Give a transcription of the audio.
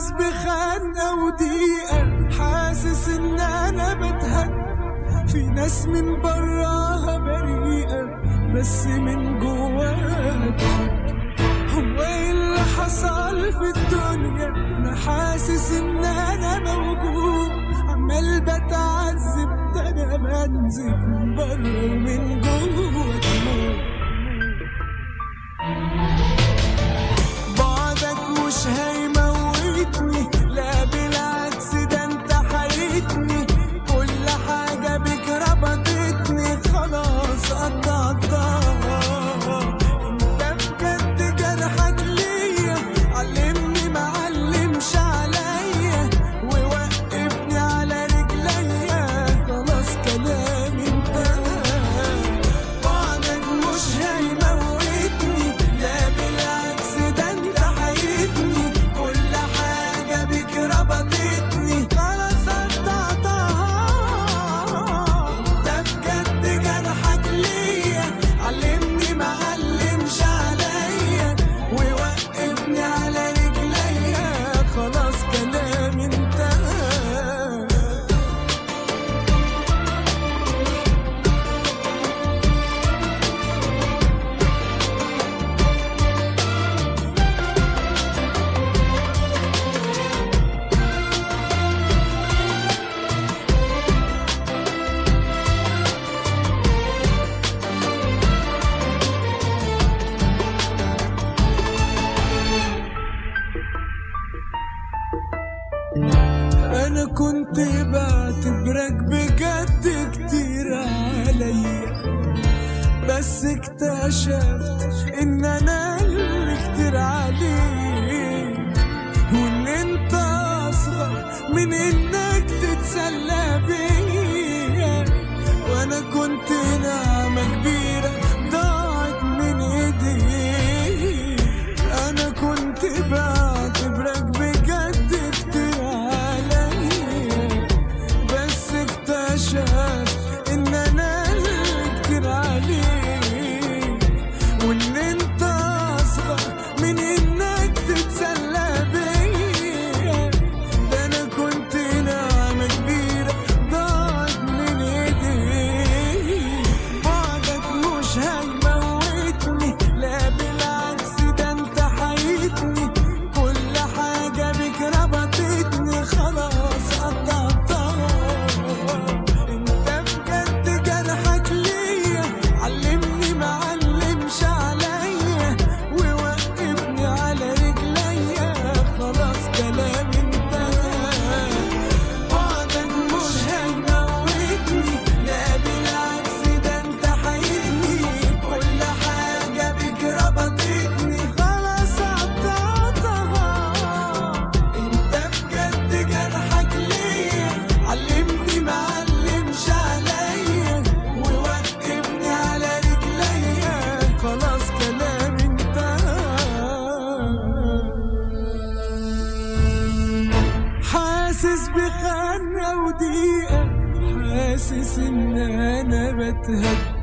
حاسس بخانة وضيقة حاسس ان انا بتهد في ناس من براها بريئة بس من جواها هو ايه اللي حصل في الدنيا انا حاسس ان انا موجود عمال بتعذب ده انا بنزف من بره ومن جوه دموع بعدك مش هيموتني لا بالعكس ده انت حيتني كل حاجة بك ربطتني خلاص قطعتها انت بجد جرحك ليا علمني معلمش عليا ووقفني على رجليا خلاص كلامي انتهى بعدك مش هيموتني لا بالعكس ده انت حيتني كل حاجة بك ربطتني خلاص قطعتها انت بجد جرحك ليا علمني معلمش عليا ووقفني على رجليا خلاص كلامي انتهى انا كنت بعتبرك بجد كتير عليا بس اكتشفت ان انا اللي كتير عليك وان انت اصغر من انك تتسلى بيا وانا كنت نعمة كبيرة ضاعت من ايديك انا كنت بعتبرك بجد كتير عليا بس اكتشفت ان انا اللي كتير عليك وان انت اصغر من انك تتسلى بيا ده انا كنت نعمة كبيرة ضاعت من ايديك بعدك مش هيموتني لا بالعكس ده انت حيتني كل حاجة بك ربطتني خلاص قطعتها انت بجد جرحك ليا علمني معلمش عليا ووقفني على رجليا خلاص كلامي انتهى بعدك مش هيموتني لا بالعكس ده انت حيتني كل حاجة بك ربطتني خلاص قطعتها انت بجد جرحك ليا علمني معلمش عليا ووقفني على رجليا خلاص كلامي انتهى حاسس بخانة وضيقة حاسس ان انا بتهد